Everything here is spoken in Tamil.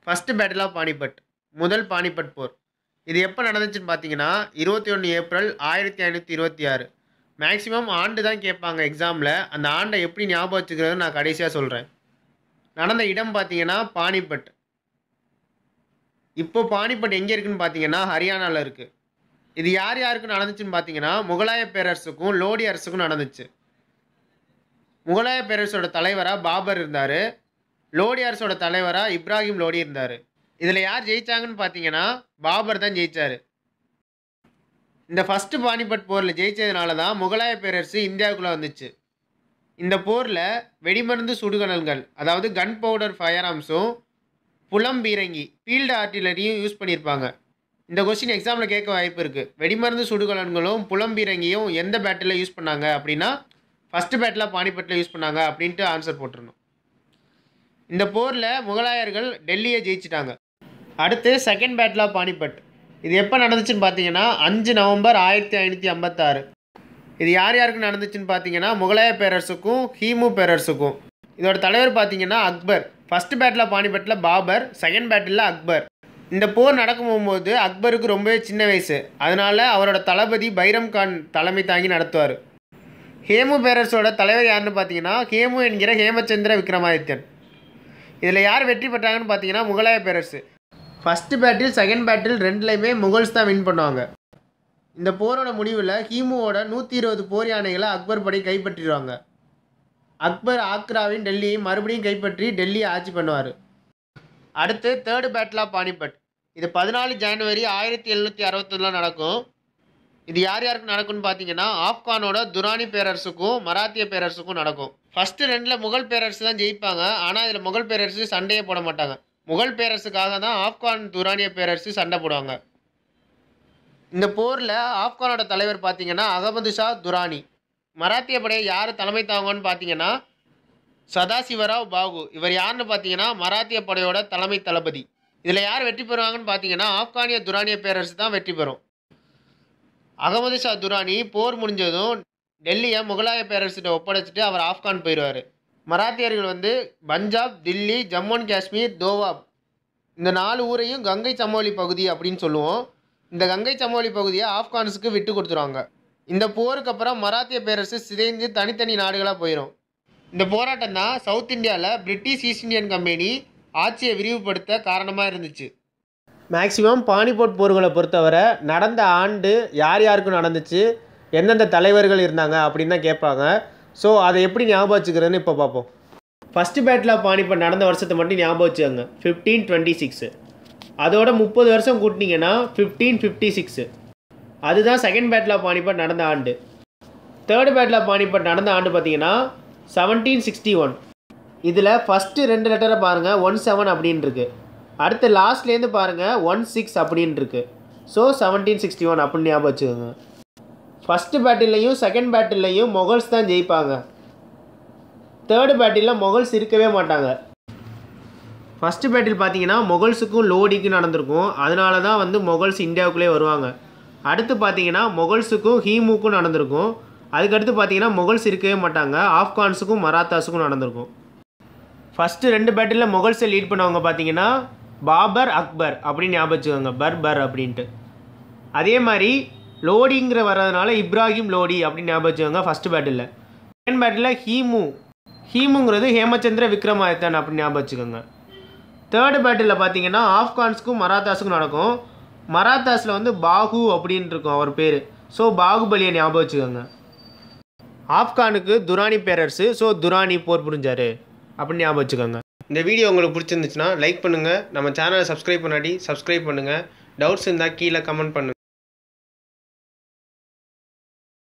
ஃபஸ்ட்டு பேட்டில் ஆஃப் பானிபட் முதல் பானிபட் போர் இது எப்போ நடந்துச்சுன்னு பார்த்தீங்கன்னா இருபத்தி ஒன்று ஏப்ரல் ஆயிரத்தி ஐநூற்றி இருபத்தி ஆறு மேக்ஸிமம் ஆண்டு தான் கேட்பாங்க எக்ஸாமில் அந்த ஆண்டை எப்படி ஞாபகம் வச்சுக்கிறது நான் கடைசியாக சொல்கிறேன் நடந்த இடம் பார்த்தீங்கன்னா பானிபட் இப்போ பானிபட் எங்கே இருக்குன்னு பார்த்தீங்கன்னா ஹரியானாவில் இருக்குது இது யார் யாருக்கு நடந்துச்சுன்னு பார்த்தீங்கன்னா முகலாய பேரரசுக்கும் லோடி அரசுக்கும் நடந்துச்சு முகலாய பேரரசோட தலைவராக பாபர் இருந்தார் லோடி அரசோட தலைவராக இப்ராஹிம் லோடி இருந்தார் இதில் யார் ஜெயிச்சாங்கன்னு பார்த்தீங்கன்னா பாபர் தான் ஜெயிச்சார் இந்த ஃபஸ்ட்டு பானிபட் போரில் ஜெயிச்சதுனால தான் முகலாய பேரரசு இந்தியாவுக்குள்ளே வந்துச்சு இந்த போரில் வெடிமருந்து சுடுகணல்கள் அதாவது கன் பவுடர் ஃபயர் ஆர்ம்ஸும் புலம் பீரங்கி ஃபீல்டு ஆர்டிலரியும் யூஸ் பண்ணியிருப்பாங்க இந்த கொஸ்டின் எக்ஸாமில் கேட்க வாய்ப்பு இருக்குது வெடிமருந்து சுடுகலன்களும் புலம் பீரங்கியும் எந்த பேட்டில் யூஸ் பண்ணாங்க அப்படின்னா ஃபஸ்ட்டு பேட்டில் பானிபட்டில் யூஸ் பண்ணாங்க அப்படின்ட்டு ஆன்சர் போட்டிருந்தோம் இந்த போரில் முகலாயர்கள் டெல்லியை ஜெயிச்சிட்டாங்க அடுத்து செகண்ட் பேட்டில் ஆஃப் பானிபட் இது எப்போ நடந்துச்சுன்னு பார்த்தீங்கன்னா அஞ்சு நவம்பர் ஆயிரத்தி ஐநூற்றி ஐம்பத்தாறு இது யார் யாருக்கு நடந்துச்சுன்னு பார்த்தீங்கன்னா முகலாய பேரரசுக்கும் ஹீமு பேரரசுக்கும் இதோட தலைவர் பார்த்தீங்கன்னா அக்பர் ஃபஸ்ட்டு பேட்டில் ஆஃப் பானிபட்டில் பாபர் செகண்ட் பேட்டில் அக்பர் இந்த போர் நடக்கும் போகும்போது அக்பருக்கு ரொம்பவே சின்ன வயசு அதனால் அவரோட தளபதி பைரம் கான் தலைமை தாங்கி நடத்துவார் ஹேமு பேரரசோட தலைவர் யாருன்னு பார்த்தீங்கன்னா ஹேமு என்கிற ஹேமச்சந்திர விக்ரமாதித்யன் இதில் யார் வெற்றி பெற்றாங்கன்னு பார்த்தீங்கன்னா முகலாய பேரரசு ஃபஸ்ட்டு பேட்டில் செகண்ட் பேட்டில் ரெண்டுலேயுமே முகல்ஸ் தான் வின் பண்ணுவாங்க இந்த போரோட முடிவில் ஹீமுவோட நூற்றி இருபது போர் யானைகளை அக்பர் படை கைப்பற்றிடுவாங்க அக்பர் ஆக்ராவின் டெல்லியை மறுபடியும் கைப்பற்றி டெல்லியை ஆட்சி பண்ணுவார் அடுத்து தேர்டு பேட்டில் ஆஃப் பானிபட் இது பதினாலு ஜனவரி ஆயிரத்தி எழுநூற்றி அறுபத்தொன்னில் நடக்கும் இது யார் யாருக்கு நடக்கும்னு பார்த்தீங்கன்னா ஆப்கானோட துரானி பேரரசுக்கும் மராத்திய பேரரசுக்கும் நடக்கும் ஃபஸ்ட்டு ரெண்டில் முகல் பேரரசு தான் ஜெயிப்பாங்க ஆனால் இதில் முகல் பேரரசு சண்டையே போட மாட்டாங்க முகல் பேரரசுக்காக தான் ஆப்கான் துரானிய பேரரசு சண்டை போடுவாங்க இந்த போரில் ஆப்கானோட தலைவர் பார்த்தீங்கன்னா அகமது ஷா துரானி மராத்திய படையை யார் தலைமை தாங்கன்னு பார்த்தீங்கன்னா சதாசிவராவ் பாகு இவர் யாருன்னு பார்த்தீங்கன்னா மராத்திய படையோட தலைமை தளபதி இதில் யார் வெற்றி பெறுவாங்கன்னு பார்த்தீங்கன்னா ஆப்கானிய துரானிய பேரரசு தான் வெற்றி பெறும் அகமது ஷா துரானி போர் முடிஞ்சதும் டெல்லியை முகலாய பேரரசிட்ட ஒப்படைச்சிட்டு அவர் ஆப்கான் போயிடுவார் மராத்தியர்கள் வந்து பஞ்சாப் தில்லி ஜம்மு அண்ட் காஷ்மீர் தோவாப் இந்த நாலு ஊரையும் கங்கை சமவெளி பகுதி அப்படின்னு சொல்லுவோம் இந்த கங்கை சமவெளி பகுதியை ஆப்கான்ஸுக்கு விட்டு கொடுத்துருவாங்க இந்த போருக்கு அப்புறம் மராத்திய பேரரசு சிதைந்து தனித்தனி நாடுகளாக போயிடும் இந்த போராட்டம் தான் சவுத் இந்தியாவில் பிரிட்டிஷ் ஈஸ்ட் இந்தியன் கம்பெனி ஆட்சியை விரிவுபடுத்த காரணமாக இருந்துச்சு மேக்ஸிமம் பானிபோட் போர்களை பொறுத்தவரை நடந்த ஆண்டு யார் யாருக்கு நடந்துச்சு எந்தெந்த தலைவர்கள் இருந்தாங்க அப்படின்னு தான் கேட்பாங்க ஸோ அதை எப்படி ஞாபகம் வச்சுக்கிறதுன்னு இப்போ பார்ப்போம் ஃபஸ்ட்டு பேட்டில் ஆஃப் பானிபட் நடந்த வருஷத்தை மட்டும் ஞாபகம் வச்சுக்கோங்க ஃபிஃப்டீன் டுவெண்ட்டி சிக்ஸு அதோட முப்பது வருஷம் கூட்டினீங்கன்னா ஃபிஃப்டீன் ஃபிஃப்டி சிக்ஸு அதுதான் செகண்ட் பேட்டில் ஆஃப் பானிபட் நடந்த ஆண்டு தேர்டு பேட்டில் ஆஃப் பானிபட் நடந்த ஆண்டு பார்த்தீங்கன்னா செவன்டீன் சிக்ஸ்டி ஒன் இதில் ஃபஸ்ட்டு ரெண்டு லெட்டரை பாருங்கள் ஒன் செவன் அப்படின்னு இருக்கு அடுத்து லாஸ்ட்லேருந்து பாருங்கள் ஒன் சிக்ஸ் அப்படின்னு இருக்கு ஸோ செவன்டீன் சிக்ஸ்டி ஒன் அப்படின்னு ஞாபகம் வச்சுக்கோங்க ஃபஸ்ட்டு பேட்டில்லையும் செகண்ட் பேட்டில்லையும் மொகல்ஸ் தான் ஜெயிப்பாங்க தேர்டு பேட்டிலில் மொகல்ஸ் இருக்கவே மாட்டாங்க ஃபஸ்ட்டு பேட்டில் பார்த்தீங்கன்னா மொகல்ஸுக்கும் லோடிக்கும் நடந்திருக்கும் அதனால தான் வந்து மொகல்ஸ் இந்தியாவுக்குள்ளே வருவாங்க அடுத்து பார்த்தீங்கன்னா மொகல்ஸுக்கும் ஹீமுக்கும் நடந்திருக்கும் அதுக்கடுத்து பார்த்தீங்கன்னா மொகல்ஸ் இருக்கவே மாட்டாங்க ஆப்கான்ஸுக்கும் மராத்தாஸுக்கும் நடந்திருக்கும் ஃபஸ்ட்டு ரெண்டு பேட்டிலில் மொகல்ஸை லீட் பண்ணவங்க பார்த்தீங்கன்னா பாபர் அக்பர் அப்படின்னு ஞாபகம் வச்சுக்கோங்க பர் பர் அப்படின்ட்டு அதே மாதிரி லோடிங்கிற வர்றதுனால இப்ராஹிம் லோடி அப்படின்னு ஞாபகம் வச்சுக்கோங்க ஃபஸ்ட்டு பேட்டிலில் செகண்ட் பேட்டிலில் ஹீமு ஹீமுங்கிறது ஹேமச்சந்திர விக்ரமாதித்தன் அப்படின்னு ஞாபகம் வச்சுக்கோங்க தேர்டு பேட்டிலில் பார்த்தீங்கன்னா ஆப்கான்ஸுக்கும் மராத்தாஸுக்கும் நடக்கும் மராத்தாஸில் வந்து பாகு அப்படின்னு இருக்கும் அவர் பேர் ஸோ பாகுபலியை ஞாபகம் வச்சுக்கோங்க ஆப்கானுக்கு துரானி பேரரசு ஸோ துரானி போர் புரிஞ்சார் அப்படின்னு ஞாபகம் வச்சுக்கோங்க இந்த வீடியோ உங்களுக்கு பிடிச்சிருந்துச்சுன்னா லைக் பண்ணுங்கள் நம்ம சேனலை சப்ஸ்கிரைப் பண்ணாடி சப்ஸ்கிரைப் பண்ணுங்கள் டவுட்ஸ் இருந்தால் கீழே கமெண்ட் பண்ணுங்கள்